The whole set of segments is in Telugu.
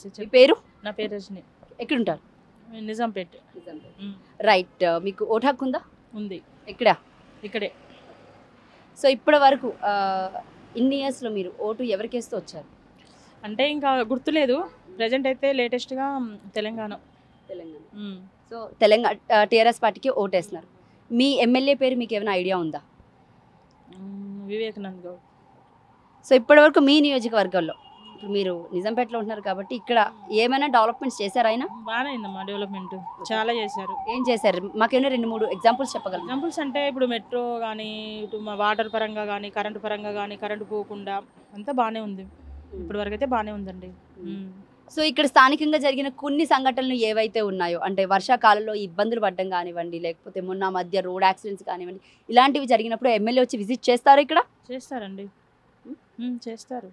నమస్తే మీ చెప్పు పేరు నా పేరు రజని ఎక్కడుంటారు నిజాంపేట్ ఉమ్, రైట్ మీకు ఓటు హక్కు ఉందా ఉంది ఎక్కడ ఇక్కడే సో ఇప్పటి వరకు ఆ, ఇన్ని ఇయర్స్లో మీరు ఓటు ఎవరికి వేస్తూ వచ్చారు అంటే ఇంకా గుర్తులేదు ప్రజెంట్ అయితే లేటెస్ట్గా తెలంగాణ తెలంగాణ ఉమ్, సో తెలంగాణ టీఆర్ఎస్ పార్టీకి ఓటు వేస్తున్నారు మీ ఎమ్మెల్యే పేరు మీకు ఏమైనా ఐడియా ఉందా ఉమ్, వివేకానంద్ గౌడ్ సో ఇప్పటి వరకు మీ నియోజకవర్గంలో ఇప్పుడు మీరు నిజాంపేటలో ఉంటున్నారు కాబట్టి ఇక్కడ ఏమైనా డెవలప్మెంట్స్ చేశారా ఆయన బాగానే అయిందమ్మా డెవలప్మెంట్ చాలా చేశారు ఏం చేశారు మాకేమైనా రెండు మూడు ఎగ్జాంపుల్స్ చెప్పగలరు ఎగ్జాంపుల్స్ అంటే ఇప్పుడు మెట్రో కానీ ఇటు మా వాటర్ పరంగా కానీ కరెంటు పరంగా కానీ కరెంటు పోకుండా అంతా బాగానే ఉంది ఇప్పటి వరకు అయితే బాగానే ఉందండి ఉమ్. సో ఇక్కడ స్థానికంగా జరిగిన కొన్ని సంఘటనలు ఏవైతే ఉన్నాయో అంటే వర్షాకాలంలో ఇబ్బందులు పడడం కానివ్వండి లేకపోతే మొన్న మధ్య రోడ్ యాక్సిడెంట్స్ కానివ్వండి ఇలాంటివి జరిగినప్పుడు ఎమ్మెల్యే వచ్చి విజిట్ చేస్తారు ఇక్కడ చేస్తారండి ఉమ్, చేస్తారు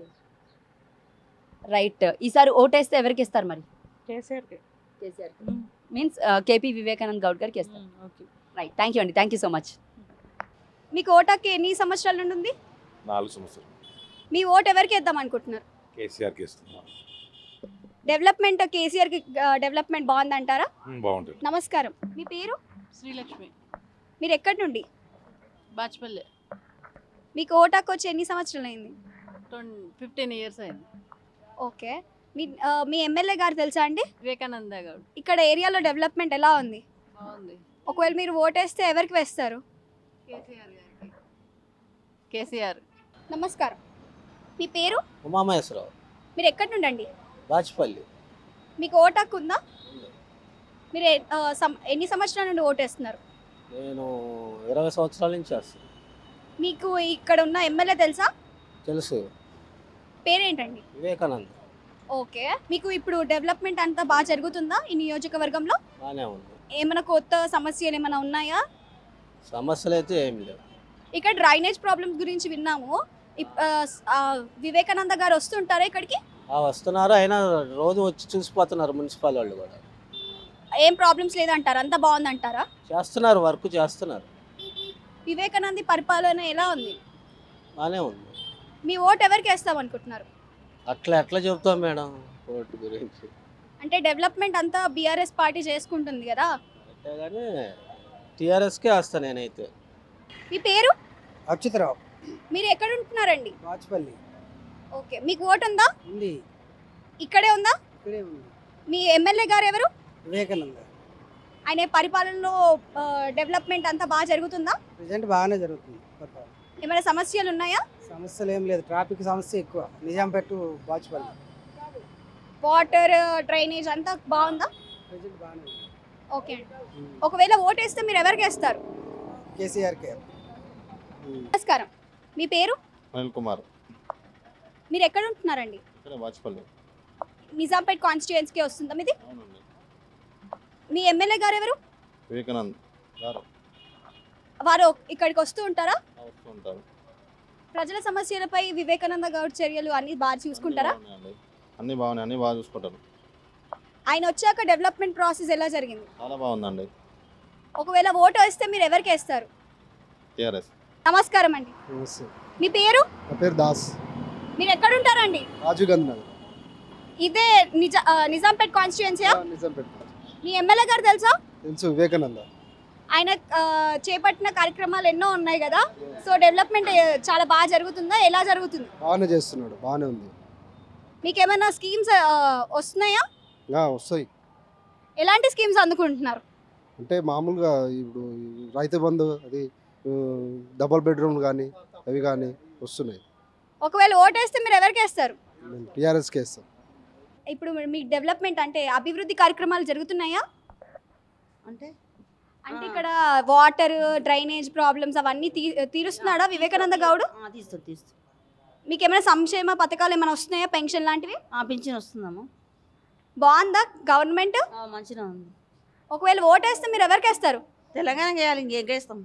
రైట్ ఈసారి ఓటేస్తే ఎవరికి ఇస్తారు మరి కేసీఆర్కి కేసీఆర్ ఉమ్, మీన్స్ కేపీ వివేకానంద్ గౌడ్ గారికి ఇస్తారు ఉమ్, ఓకే రైట్ థ్యాంక్ యూ అండి థ్యాంక్ యూ సో మచ్ మీకు ఓటాకి ఎన్ని సంవత్సరాల నుండి ఉంది నాలుగు సంవత్సరాలు మీ ఓటు ఎవరికి వేద్దాం అనుకుంటున్నారు కేసీఆర్కి ఇస్తున్నాం డెవలప్మెంట్ కేసీఆర్కి డెవలప్మెంట్ బాగుందంటారా ఉమ్, బాగుంటుంది నమస్కారం మీ పేరు శ్రీలక్ష్మి మీరు ఎక్కడి నుండి బాచ్పల్లి మీకు ఓటాకు వచ్చి ఎన్ని సంవత్సరాలు అయింది ట్వంటీ ఫిఫ్టీన్ ఇయర్స్ అయింది ఓకే మీ ఆ, మీ ఎమ్మెల్యే గారు తెలుసా అండి వివేకానంద గౌడ్ ఇక్కడ ఏరియాలో డెవలప్మెంట్ ఎలా ఉంది బాగుంది ఒకవేళ మీరు ఓటేస్తే ఎవరికి వేస్తారు కేసీఆర్ గారికి కేసీఆర్ నమస్కారం మీ పేరు ఉమామహేశ్వరరావు మీరు ఎక్కడి నుండి అండి బాచిపల్లి మీకు ఓటాకు ఉందా మీరు ఏ- ఆ, సం- ఎన్ని సంవత్సరాల నుండి ఓటేస్తున్నారు నేను ఇరవై సంవత్సరాల నుంచి చేస్తాను మీకు ఇక్కడ ఉన్న ఎమ్మెల్యే తెలుసా తెలుసు పేరేంటండి వివేకానంద్ ఓకే మీకు ఇప్పుడు డెవలప్మెంట్ అంతా బాగా జరుగుతుందా ఈ నియోజకవర్గంలో బాగానే ఉంది ఏమైనా కొత్త సమస్యలు ఏమైనా ఉన్నాయా సమస్యలు అయితే ఏమి లేవు ఇక్కడ డ్రైనేజ్ ప్రాబ్లమ్స్ గురించి విన్నాము ఇప్- ఆ, స్- ఆ, వివేకానంద గారు వస్తుంటారా ఇక్కడికి ఆ వస్తున్నారు అయినా రోజు వచ్చి చూసిపోతున్నారు మున్సిపల్ వాళ్ళు కూడా ఏం ప్రాబ్లమ్స్ లేదంటారా అంతా బాగుందంటారా చేస్తున్నారు వర్క్ చేస్తున్నారు వివేకానంది పరిపాలన ఎలా ఉంది బాగానే ఉంది మీ ఓటు ఎవరికి వేస్తాం అనుకుంటున్నారు అట్లా ఎట్లా చెబుతాం మేడం కోర్టు గురించి అంటే డెవలప్మెంట్ అంతా బీఆర్ఎస్ పార్టీ చేసుకుంటుంది కదా అంటే కానీ టీఆర్ఎస్కే వేస్తాను నేనైతే మీ పేరు అచ్యుతరావు మీరు ఎక్కడ ఉంటున్నారండి వాచ్పల్లి ఓకే మీకు ఓటు ఉందా ఉంది ఇక్కడే ఉందా ఇక్కడే ఉంది మీ ఎమ్మెల్యే గారు ఎవరు వివేకానంద ఆయన పరిపాలనలో ఆ, డెవలప్మెంట్ అంతా బాగా జరుగుతుందా ప్రజెంట్ బాగానే జరుగుతుంది పరిపాలన. ఏమైనా సమస్యలు ఉన్నాయా సమస్యలు ఏం లేదు ట్రాఫిక్ సమస్య ఎక్కువ నిజాంపేట వాచ్పల్లి వాటర్ డ్రైనేజ్ అంతా బాగుందా ప్రజెంట్ బాగానే ఉంది ఓకే అండి ఒకవేళ ఓటేస్తే మీరు ఎవరికి వేస్తారు కేసీఆర్కే నమస్కారం మీ పేరు అనిల్ కుమార్ మీరు ఎక్కడ ఉంటున్నారండి ఇక్కడ వాచ్పల్లి నిజాంపేట్ కాన్స్టిట్యుయెన్సీకి వస్తుందా మీది అవునండి మీ ఎమ్మెల్యే గారు ఎవరు వివేకానంద్ గారు వారు ఇక్కడికి వస్తూ ఉంటారా వస్తూ ఉంటారు ప్రజల సమస్యలపై వివేకానంద గౌడ్ చర్యలు అన్ని బాగా చూసుకుంటారా అన్నీ బాగున్నాయండి. అన్నీ బాగున్నాయి అన్నీ బాగా చూసుకుంటారు ఆయన వచ్చాక డెవలప్మెంట్ ప్రాసెస్ ఎలా జరిగింది చాలా బాగుందండి ఒకవేళ ఓటు వేస్తే మీరు ఎవరికి వేస్తారు టీఆర్ఎస్ నమస్కారం అండి మీ పేరు నా పేరు దాస్ మీరు ఎక్కడ ఉంటారండి రాజీవ్ గాంధీ నగర్ ఇదే నిజ ఆ, నిజాంపేట్ కాన్స్టిట్యుయెన్సీయా నిజాంపేట మీ ఎమ్మెల్యే గారు తెలుసా తెలుసు వివేకానంద ఆయన ఆ, చేపట్టిన కార్యక్రమాలు ఎన్నో ఉన్నాయి కదా సో డెవలప్మెంట్ ఏ, చాలా బాగా జరుగుతుందా ఎలా జరుగుతుంది బాగానే చేస్తున్నాడు బాగానే ఉంది మీకు ఏమైనా స్కీమ్స్ వస్తున్నాయా ఆ, వస్తాయి ఎలాంటి స్కీమ్స్ అందుకుంటున్నారు అంటే మామూలుగా ఇప్పుడు ఈ రైతు బంధు అది ఆ, డబుల్ బెడ్రూమ్ కానీ అవి కానీ వస్తున్నాయి ఒకవేళ ఓటేస్తే మీరు ఎవరికి వేస్తారు మేము టీఆర్ఎస్కి వేస్తాం ఇప్పుడు మరి మీ డెవలప్మెంట్ అంటే అభివృద్ధి కార్యక్రమాలు జరుగుతున్నాయా అంటే అంటే ఇక్కడ వాటర్ డ్రైనేజ్ ప్రాబ్లమ్స్ అవన్నీ తీ తీరుస్తున్నాడా వివేకానంద గౌడ్ తీస్తుంది తీస్తుంది మీకు ఏమైనా సంక్షేమ పథకాలు ఏమైనా వస్తున్నాయా పెన్షన్ లాంటివి పింఛన్ వస్తుందమ్మా బాగుందా గవర్నమెంట్ మంచిగా ఉంది ఒకవేళ ఓటేస్తే మీరు ఎవరికి వేస్తారు తెలంగాణ చేయాలి ఇంకేం చేస్తాం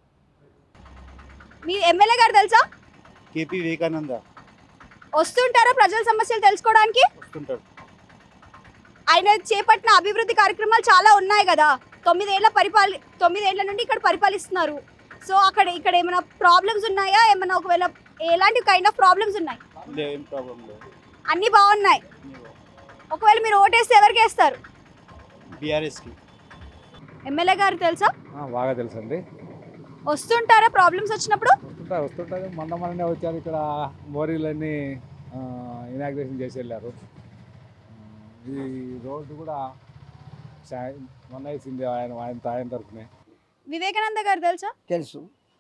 మీ ఎమ్మెల్యే గారు తెలుసా కేపీ వివేకానంద వస్తుంటారా ప్రజల సమస్యలు తెలుసుకోవడానికి వస్తుంటాడు ఆయన చేపట్టిన అభివృద్ధి కార్యక్రమాలు చాలా ఉన్నాయి కదా తొమ్మిదేళ్ల పరిపాలి తొమ్మిదేళ్ల నుండి ఇక్కడ పరిపాలిస్తున్నారు సో అక్కడ ఇక్కడ ఏమైనా ప్రాబ్లమ్స్ ఉన్నాయా ఏమైనా ఒకవేళ ఎలాంటి కైండ్ ఆఫ్ ప్రాబ్లమ్స్ ఉన్నాయి ఏం ప్రాబ్లం లేదు అన్నీ బాగున్నాయి ఒకవేళ మీరు ఓటేస్తే ఎవరికి వేస్తారు బీఆర్ఎస్కి ఎమ్మెల్యే గారు తెలుసా బాగా తెలుసు అండి వస్తుంటారా ప్రాబ్లమ్స్ వచ్చినప్పుడు వస్తుంటా వస్తుంటుంది మొన్న మొన్ననే వచ్చారు ఇక్కడ మోరీలన్నీ ఇనాగ్రేషన్ చేసి వెళ్ళారు ఈ రోడ్డు కూడా చా- మొన్న వేసింది ఆయన ఆయన ఆయన తరఫునే వివేకానంద గారు తెలుసా తెలుసు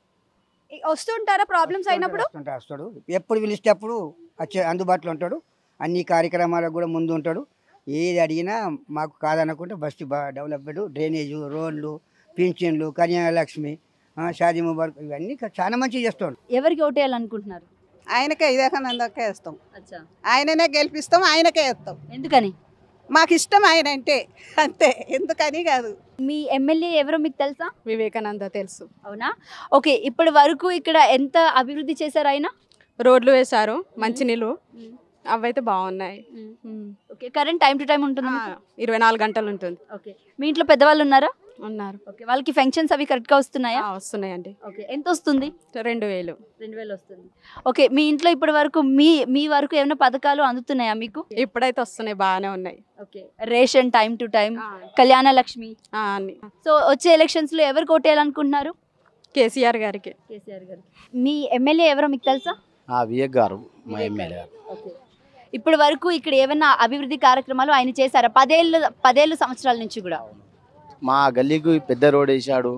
ఈ- వస్తుంటారా ప్రాబ్లమ్స్ అయినప్పుడు వస్తుంటా వస్తాడు ఎప్పుడు పిలిస్తే అప్పుడు వచ్చే అందుబాటులో ఉంటాడు అన్ని కార్యక్రమాలకు కూడా ముందు ఉంటాడు ఏది అడిగినా మాకు కాదనుకుంటే బస్తీ బాగా డెవలప్మెంట్ డ్రైనేజు రోడ్లు పింఛన్లు కన్యాలక్ష్మి ఆ, షాదీ ముబారక్ ఇవన్నీ చాలా మంచిగా చేస్తాడు ఎవరికి ఓటేయాలనుకుంటున్నారు ఆయనకే వివేకానందకే వేస్తాం అచ్చా ఆయననే గెలిపిస్తాం ఆయనకే వేస్తాం ఎందుకని మాకు ఇష్టం ఆయన అంటే అంతే ఎందుకని కాదు మీ ఎమ్మెల్యే ఎవరో మీకు తెలుసా వివేకానంద తెలుసు అవునా ఓకే ఇప్పటి వరకు ఇక్కడ ఎంత అభివృద్ధి చేశారు ఆయన రోడ్లు వేశారు మంచినీళ్ళు అవైతే బాగున్నాయి మ్మ్. Okay current time to time ఉంటుంది ఆ, ఇరవై నాలుగు గంటలు ఉంటుంది ఓకే మీ ఇంట్లో పెద్దవాళ్ళు ఉన్నారా ఉన్నారు ఓకే వాళ్ళకి ఫంక్షన్స్ అవి కరెక్ట్గా వస్తున్నాయా ఆ, వస్తున్నాయండి ఓకే ఎంత వస్తుంది రెండు వేలు రెండు వేలు వస్తుంది ఓకే మీ ఇంట్లో ఇప్పటి వరకు మీ మీ వరకు ఏమైనా పథకాలు అందుతున్నాయా మీకు ఇప్పుడైతే వస్తున్నాయి బాగానే ఉన్నాయి okay ration time to time ఆ, కళ్యాణ లక్ష్మి ఆ, అన్ని సో వచ్చే ఎలక్షన్స్ లో ఎవరు కోటేయాలనుకుంటున్నారు కేసీఆర్ గారికి కేసీఆర్ గారు మీ ఎమ్మెల్యే ఎవరో మీకు తెలుసా వివేక్ గారు మా వివేక్ ఎమ్మెల్యే గారు ఓకే ఇప్పటి వరకు ఇక్కడ ఏమైనా అభివృద్ధి కార్యక్రమాలు ఆయన చేశారా పదేళ్ళు పదేళ్ళు సంవత్సరాల నుంచి కూడా మా గల్లీకి పెద్ద రోడ్ వేసాడు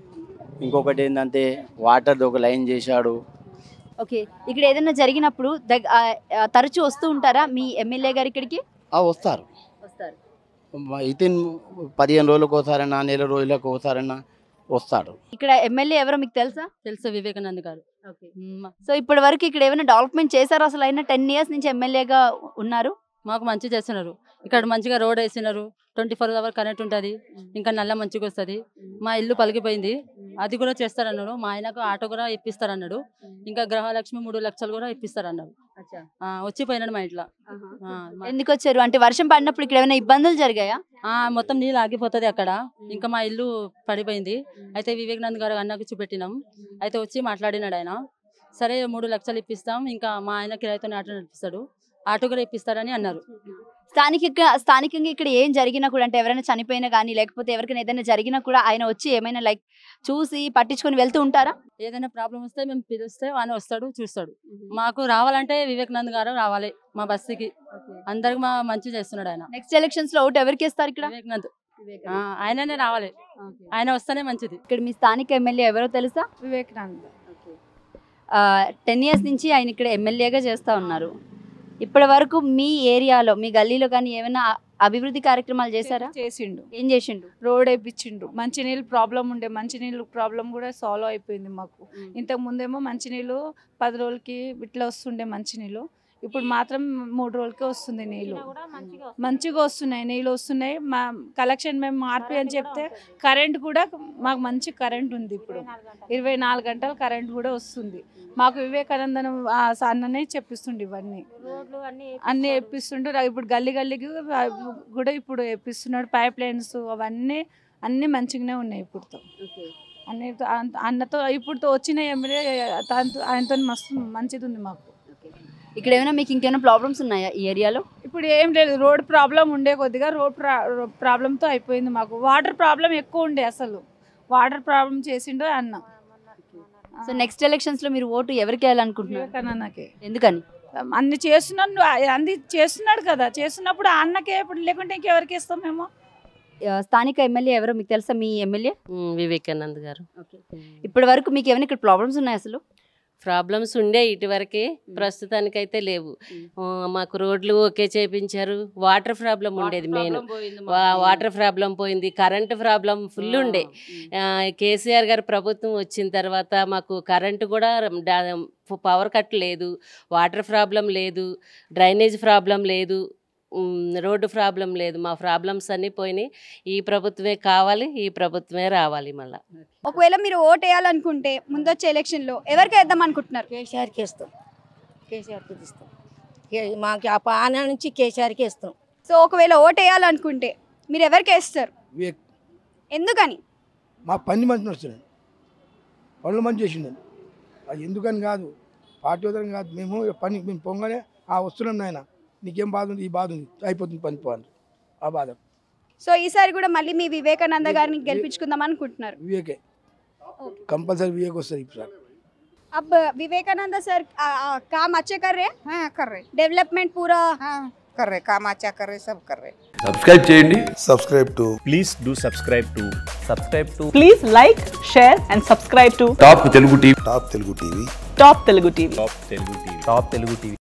ఇంకొకటి ఏంటంటే వాటర్ ఒక లైన్ చేశాడు ఓకే ఇక్కడ ఏదైనా జరిగినప్పుడు దగ్- ఆ, ఆ, తరచూ వస్తూ ఉంటారా మీ ఎమ్మెల్యే గారు ఇక్కడికి ఆ వస్తారు వస్తారు అయితే పదిహేను రోజులకు ఒకసారైనా నెల రోజులకు ఒకసారైనా వస్తాడు ఇక్కడ ఎమ్మెల్యే ఎవరో మీకు తెలుసా తెలుసు వివేకానంద్ గారు ఓకే సో ఇప్పటి వరకు ఇక్కడ ఏమైనా డెవలప్మెంట్ చేశారా అసలు అయినా టెన్ ఇయర్స్ నుంచి ఎమ్మెల్యేగా ఉన్నారు మాకు మంచి చేస్తున్నారు ఇక్కడ మంచిగా రోడ్ వేసినారు ట్వంటీ ఫోర్ అవర్ కరెంట్ ఉంటుంది ఇంకా నల్ల మంచిగా వస్తుంది మా ఇల్లు పలిగిపోయింది అది కూడా చేస్తారన్నాడు మా ఆయనకు ఆటో కూడా ఇప్పిస్తారన్నాడు ఇంకా గృహలక్ష్మి మూడు లక్షలు కూడా ఇప్పిస్తారన్నాడు ఆ, వచ్చి పోయినాడు మా ఇంట్లో ఆ, మా- ఎందుకు వచ్చారు అంటే వర్షం పడినప్పుడు ఇక్కడ ఏమైనా ఇబ్బందులు జరిగాయా ఆ, మొత్తం నీళ్ళు ఆగిపోతుంది అక్కడ ఇంకా మా ఇల్లు పడిపోయింది అయితే వివేకానంద్ గారు అన్నకు చూపెట్టినాం అయితే వచ్చి మాట్లాడినాడు ఆయన సరే మూడు లక్షలు ఇప్పిస్తాం ఇంకా మా ఆయన కిరాయితో ఆటో నడిపిస్తాడు ఆటో కూడా ఇప్పిస్తారని అన్నారు స్థానిక స్థానికంగా ఇక్కడ ఏం జరిగినా కూడా అంటే ఎవరైనా చనిపోయినా కానీ లేకపోతే ఎవరికైనా ఏదైనా జరిగినా కూడా ఆయన వచ్చి ఏమైనా లైక్ చూసి పట్టించుకొని వెళ్తూ ఉంటారా ఏదైనా ప్రాబ్లం వస్తే మేము పిలిస్తే ఆయన వస్తాడు చూస్తాడు మాకు రావాలంటే వివేకానంద్ గారు రావాలి మా బస్తీకి అందరికి మా మంచి చేస్తున్నాడు ఆయన నెక్స్ట్ ఎలక్షన్స్ లో ఓటు ఎవరికి ఇస్తారు ఇక్కడ వివేకానంద్ ఆ, ఆయననే రావాలి ఆయన వస్తేనే మంచిది ఇక్కడ మీ స్థానిక ఎమ్మెల్యే ఎవరో తెలుసా వివేకానంద టెన్ ఇయర్స్ నుంచి ఆయన ఇక్కడ ఎమ్మెల్యేగా చేస్తూ ఉన్నారు ఇప్పటి వరకు మీ ఏరియాలో మీ గల్లీలో కానీ ఏమైనా అ- అభివృద్ధి కార్యక్రమాలు చేశారా చేసిండు ఏం చేసిండు రోడ్ వేయించిండు మంచినీళ్ళు ప్రాబ్లం ఉండే మంచినీళ్ళు ప్రాబ్లం కూడా సాల్వ్ అయిపోయింది మాకు ఇంతకు ముందేమో మంచినీళ్ళు పది రోజులకి ఇట్లా వస్తుండే మంచినీళ్ళు ఇప్పుడు మాత్రం మూడు రోజులకే వస్తుంది నీళ్ళు మంచిగా వస్తున్నాయి నీళ్ళు వస్తున్నాయి మా కలెక్షన్ మేము మార్పి అని చెప్తే కరెంట్ కూడా మాకు మంచి కరెంట్ ఉంది ఇప్పుడు ఇరవై నాలుగు గంటలు కరెంట్ కూడా వస్తుంది మాకు వివేకానందన్ ఆ అన్ననే చెప్పిస్తుండే ఇవన్నీ అన్నీ వేపిస్తుండు రా- ఇప్పుడు గల్లీ గల్లీకి కూడా ఇప్పుడు వేపిస్తున్నాడు పైప్ లైన్స్ అవన్నీ అన్నీ మంచిగానే ఉన్నాయి ఇప్పుడుతో అన్ని అన్నతో ఇప్పుడుతో వచ్చిన ఎమ్మెల్యే దాంతో ఆయనతో మస్తు మంచిది ఉంది మాకు ఇక్కడ ఏమైనా మీకు ఇంకేమైనా ప్రాబ్లమ్స్ ఉన్నాయా ఈ ఏరియాలో ఇప్పుడు ఏం లేదు రోడ్ ప్రాబ్లం ఉండే కొద్దిగా రోడ్ ప్రాబ్లంతో అయిపోయింది మాకు వాటర్ ప్రాబ్లం ఎక్కువ ఉండే అసలు వాటర్ ప్రాబ్లం చేసిండో అన్న సో నెక్స్ట్ ఎలక్షన్స్ లో మీరు ఓటు ఎవరికి వేయాలనుకుంటున్నారు వివేకానందకి ఎందుకని అన్ని చేస్తున్నాడు అన్ని చేస్తున్నాడు కదా చేస్తున్నప్పుడు ఆ అన్నకే ఇప్పుడు లేకుంటే ఇంకెవరికి ఇస్తాం మేము ఆ, స్థానిక ఎమ్మెల్యే ఎవరో మీకు తెలుసా మీ ఎమ్మెల్యే ఉమ్, వివేకానంద్ గారు ఇప్పటి వరకు మీకు ఏమైనా ఇక్కడ ప్రాబ్లమ్స్ ఉన్నాయి అసలు ప్రాబ్లమ్స్ ఉండే ఇటువరకే ప్రస్తుతానికైతే లేవు ఆ, మాకు రోడ్లు ఓకే చేపించారు వాటర్ ప్రాబ్లం ఉండేది మెయిన్ వాటర్ ప్రాబ్లం పోయింది కరెంటు ప్రాబ్లం ఫుల్ ఉండే ఆ, కేసీఆర్ గారి ప్రభుత్వం వచ్చిన తర్వాత మాకు కరెంటు కూడా డా- పవర్ కట్ లేదు వాటర్ ప్రాబ్లం లేదు డ్రైనేజ్ ప్రాబ్లం లేదు ఉమ్, రోడ్డు ప్రాబ్లం లేదు మా ప్రాబ్లమ్స్ అన్నీ పోయినాయి ఈ ప్రభుత్వమే కావాలి ఈ ప్రభుత్వమే రావాలి మళ్ళీ ఒకవేళ మీరు ఓట్ వేయాలనుకుంటే ముందొచ్చే ఎలక్షన్ లో ఎవరికి వేద్దాం అనుకుంటున్నారు కేసీఆర్కి ఇస్తాం కేసీఆర్కి ఇస్తాం కే- మాకు ఆ పాన నుంచి కేసీఆర్కి ఇస్తాం సో ఒకవేళ ఓట్ వేయాలనుకుంటే మీరు ఎవరికి వేస్తారు వివేక్ ఎందుకని మా పని మంచి వస్తున్నాయి పనులు మంచి చేసిండని అది ఎందుకని కాదు పార్టీ వదలని కాదు మేము పని మేము పొంగనే ఆ వస్తున్నాం నాయన నీకేం బాధ ఉంది ఈ బాధ ఉంది అయిపోతుంది పని పోవాలి ఆ బాధ సో ఈసారి కూడా మళ్ళీ మీ వివేకానంద గారిని గెలిపించుకుందాం అనుకుంటున్నారు వివేకే కంపల్సరీ వివేక్ వస్తుంది ఇప్పుడు సార్ अब विवेकानंद सर आ, आ, काम अच्छे कर रहे हैं हाँ कर रहे डेवलपमेंट पूरा हाँ कर रहे काम अच्छा कर रहे सब कर रहे సబ్స్క్రైబ్ చేయండి subscribe to please do subscribe to subscribe to Please like, share, and subscribe to Top Telugu TV Top Telugu TV Top Telugu TV. Top Telugu TV Top Telugu TV